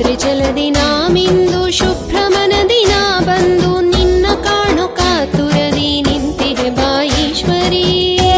ಭದ್ರಜಲದಿ ನಾಮಿಂದು ಶುಭ್ರಮನದಿ ನಾ ಬಂದು ನಿನ್ನ ಕಾಣು ಕಾತುರದಿ ನಿಂತಿದೆ ಬಾಯೀಶ್ವರಿ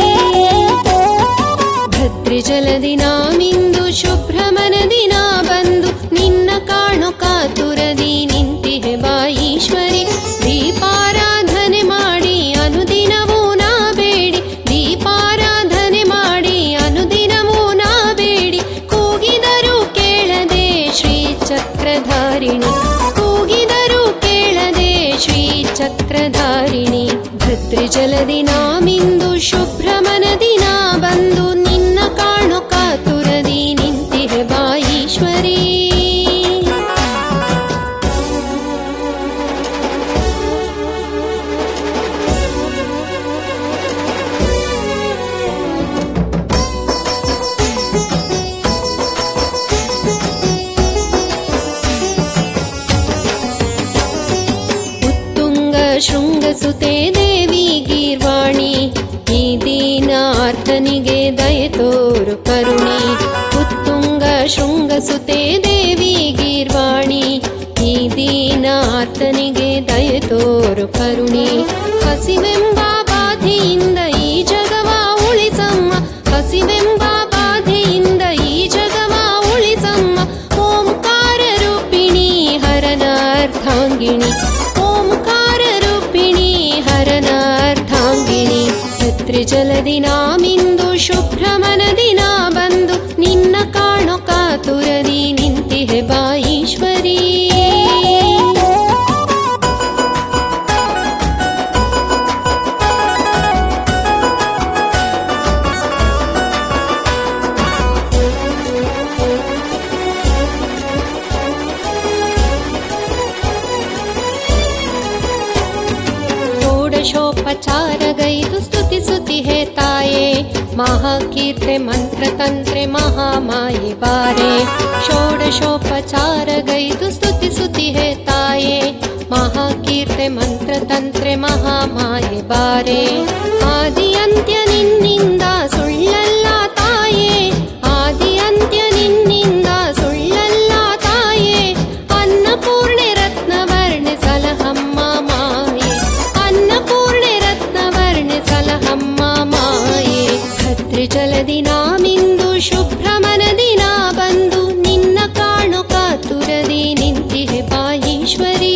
ಭದ್ರಜಲದಿ ನಾಮಿಂದು ಶುಭ್ರಮನದಿ ನಾ ಬಂದು ನಿನ್ನ ಕಾಣು ಕಾತುರದಿ ನಿಂತಿದೆ ಬಾಯೀಶ್ವರಿ ದೀಪಾರಾಧನೆ ಮಾಡಿ ಅನುದಿನವೂ ನಾ ಬೇಡಿ ದೀಪಾರಾಧನೆ ಮಾಡಿ ಅನುದಿನವೂ ನಾ ಬೇಡಿ ಕೂಗಿದರು ಕೇಳದೆ ಶ್ರೀ ಚಕ್ರಧಾರಿಣಿ ಕೂಗಿದರು ಕೇಳದೆ ಶ್ರೀ ಚಕ್ರಧಾರಿಣಿ ಭದ್ರಜಲದಿ ನಾಮಿಂದು ಶುಭ್ರಮನದಿ ನಾ ಬಂದು ನಿನ್ನ ಕಾಣು ಕಾತುರದಿ ನಿಂತಿದೆ ಬಾಯೀಶ್ವರಿ ಉತ್ತುಂಗ ಶೃಂಗಸುತೆ ದೇವಿ ಗೀರ್ವಾಣಿ ಈ ದೀನಾರ್ಥನಿಗೆ ದಯ ತೋರು ಕರುಣಿ ಉತ್ತುಂಗ ಶೃಂಗಸುತೆ ದೇವಿ ಗೀರ್ವಾಣಿ ಈ ದೀನಾರ್ಥನಿಗೆ ದಯ ತೋರು ಕರುಣಿ ಹಸಿವೆಂಬ ಬಾಧೆಯಿಂದ ಈ ಜಗವ ಉಳಿಸಮ್ಮ ಹಸಿವೆಂಬ ಬಾಧೆಯಿಂದ ಈ ಜಗವ ಉಳಿಸಮ್ಮ ಓಂಕಾರ ರೂಪಿಣಿ ಹರನಾರ್ಥಾಂಗಿಣಿ ಓಂಕಾರ ರೂಪಿಣಿ ಹರನಾರ್ಥಾಂಗಿಣಿ ಭದ್ರಜಲದಿ ನಾಮಿಂದು ಶುಭ್ರಮನದಿ ನಾ ಬಂದು ನಿನ್ನ ಕಾಣು ಕಾತುರದಿ ನಿಂತಿಹೆ ಬಾಯೀಶ್ವರಿ ಷೋಡಶೋಪಚಾರಗೈದು ಸ್ತುತಿಸುತ್ತಿಹೆ ತಾಯೇ ಮಹಾಕೀರ್ತೆ ಮಂತ್ರತಂತ್ರೆ ಮಹಾಮಾಯೆ ಬಾರೆ ಷೋಡಶೋಪಚಾರಗೈದು ಸ್ತುತಿಸುತ್ತಿಹೆ ತಾಯೇ ಮಹಾಕೀರ್ತೆ ಮಂತ್ರತಂತ್ರೆ ಮಹಾಮಾಯೆ ಬಾರೆ ಆದಿ ಅಂತ್ಯ ನಿನ್ನಿಂದ ಸುಳ್ಳಲ್ಲ ತಾಯೇ ಆದಿ ಅಂತ್ಯ ನಿನ್ನಿಂದ ಸುಳ್ಳಲ್ಲ ತಾಯೇ ಅನ್ನಪೂರ್ಣೆ ರತ್ನವರ್ಣೆ ಸಲಹಮ್ಮ ಮಾಯೆ ಅನ್ನಪೂರ್ಣೆ ರತ್ನವರ್ಣೆ ಸಲಹಮ್ಮ ಮಾಯೆ ಭದ್ರಜಲದಿ ನಾಮಿಂದು ಶುಭ್ರಮನದಿ ನಾ ಬಂದು ನಿನ್ನ ಕಾಣು ಕಾತುರದಿ ನಿಂತಿಹೆ ಬಾಯೀಶ್ವರಿ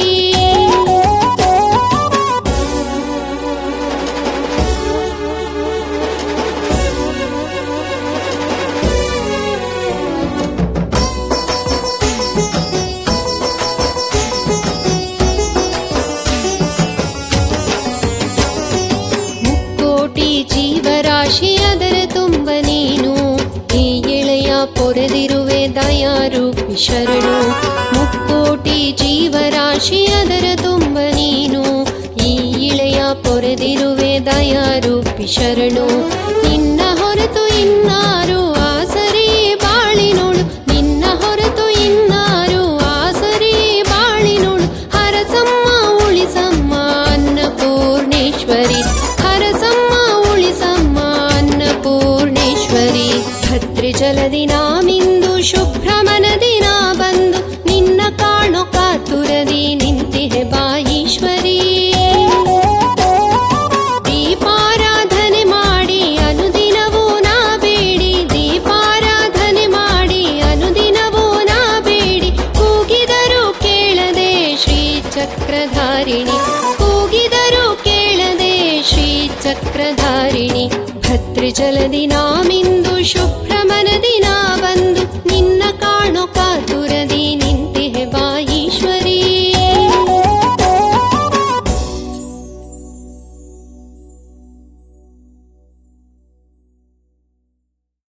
ಮುಕ್ಕೋಟಿ ಜೀವರಾಶಿ ಅದರ ತುಂಬ ನೀನು ಈ ಎಳೆಯ ಪೊರೆದಿರುವೆ ದಯಾರೂಪಿ ಶರಣು ಮುಕ್ಕೋಟಿ ಜೀವರಾಶಿ ಅದರ ತುಂಬ ನೀನು ಈ ಇಳೆಯ ಪೊರೆದಿರುವೆ ದಯಾರೂಪಿ ಶರಣು ನಿನ್ನ ಹೊರತು ಇನ್ನಾರು ಆಸರಿ ಬಾಳಿನೋಳು ನಿನ್ನ ಹೊರತು ಇನ್ನಾರು ಆಸರಿ ಬಾಳಿನೋಳು ಹರಸಮ್ಮ ಉಳಿಸಮ್ಮ ಅನ್ನಪೂರ್ಣೇಶ್ವರಿ ಹರಸಮ್ಮ ಉಳಿಸಮ್ಮ ಅನ್ನಪೂರ್ಣೇಶ್ವರಿ ಭದ್ರಜಲದಿ ನಾಮಿಂದು ಶುಭ್ರಮನದಿ ನಾ ಬಂದು ನಿನ್ನ ಕಾಣು ಕಾತುರದಿ ನಿಂತಿಹೆ ಬಾಯೀಶ್ವರಿ ದೀಪಾರಾಧನೆ ಮಾಡಿ ಅನುದಿನವೂ ನಾ ಬೇಡಿ ದೀಪಾರಾಧನೆ ಮಾಡಿ ಅನುದಿನವೂ ನಾ ಬೇಡಿ ಕೂಗಿದರು ಕೇಳದೆ ಶ್ರೀ ಚಕ್ರಧಾರಿಣಿ ಕೂಗಿದರು ಕೇಳದೆ ಶ್ರೀ ಚಕ್ರಧಾರಿಣಿ ಭದ್ರಜಲದಿ ನಾಮಿಂದು ಶುಭ್ರಮನದಿ